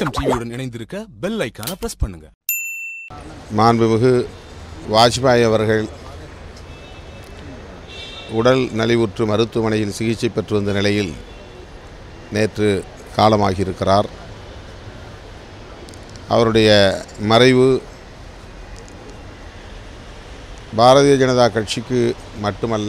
வெளிச்சம் டிவியுடன் இணைந்திருக்க பெல் ஐக்கான பிரஸ் பண்ணுங்க மாண்புமிகு வாஜ்பாய் அவர்கள் உடல் நலிவுற்று மருத்துவமனையில் சிகிச்சை பெற்று வந்த நிலையில் நேற்று காலமாகியிருக்கிறார் அவருடைய மறைவு பாரதிய ஜனதா கட்சிக்கு மட்டுமல்ல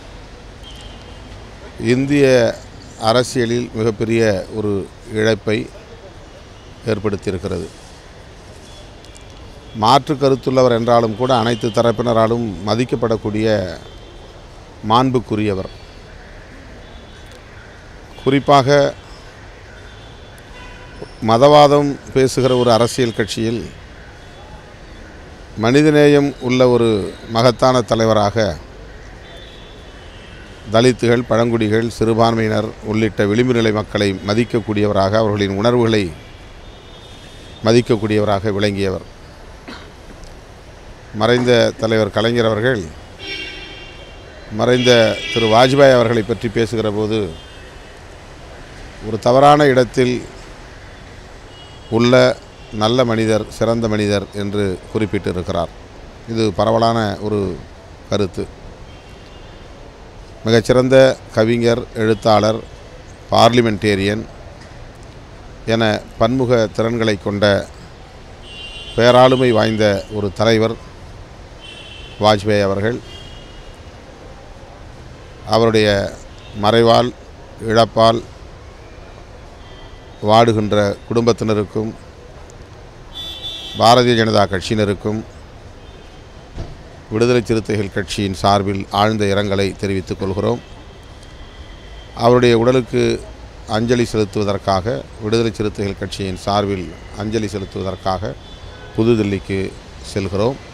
இந்திய அரசியலில் மிகப்பெரிய ஒரு இழப்பை ஏற்படுத்தியிருக்கிறது மாற்று கருத்துள்ளவர் என்றாலும் கூட அனைத்து தரப்பினராலும் மதிக்கப்படக்கூடிய மாண்புக்குரியவர் குறிப்பாக மதவாதம் பேசுகிற ஒரு அரசியல் கட்சியில் மனிதநேயம் உள்ள ஒரு மகத்தான தலைவராக தலித்துகள் பழங்குடிகள் சிறுபான்மையினர் உள்ளிட்ட விளிம்பு நிலை மக்களை மதிக்கக்கூடியவராக அவர்களின் உணர்வுகளை மதிக்கக்கூடியவராக விளங்கியவர் மறைந்த தலைவர் கலைஞர் அவர்கள் மறைந்த திரு வாஜ்பாய் அவர்களை பற்றி பேசுகிற போது ஒரு தவறான இடத்தில் உள்ள நல்ல மனிதர் சிறந்த மனிதர் என்று குறிப்பிட்டிருக்கிறார் இது பரவலான ஒரு கருத்து மிகச்சிறந்த கவிஞர் எழுத்தாளர் பார்லிமெண்டேரியன் என பன்முக திறன்களை கொண்ட பேராளுமை வாய்ந்த ஒரு தலைவர் வாஜ்பாய் அவர்கள் அவருடைய மறைவால் இழப்பால் வாடுகின்ற குடும்பத்தினருக்கும் பாரதிய ஜனதா கட்சியினருக்கும் விடுதலை சிறுத்தைகள் கட்சியின் சார்பில் ஆழ்ந்த இரங்கலை தெரிவித்துக் கொள்கிறோம் அவருடைய உடலுக்கு அஞ்சலி செலுத்துவதற்காக விடுதலை சிறுத்தைகள் கட்சியின் சார்பில் அஞ்சலி செலுத்துவதற்காக புதுதில்லிக்கு செல்கிறோம்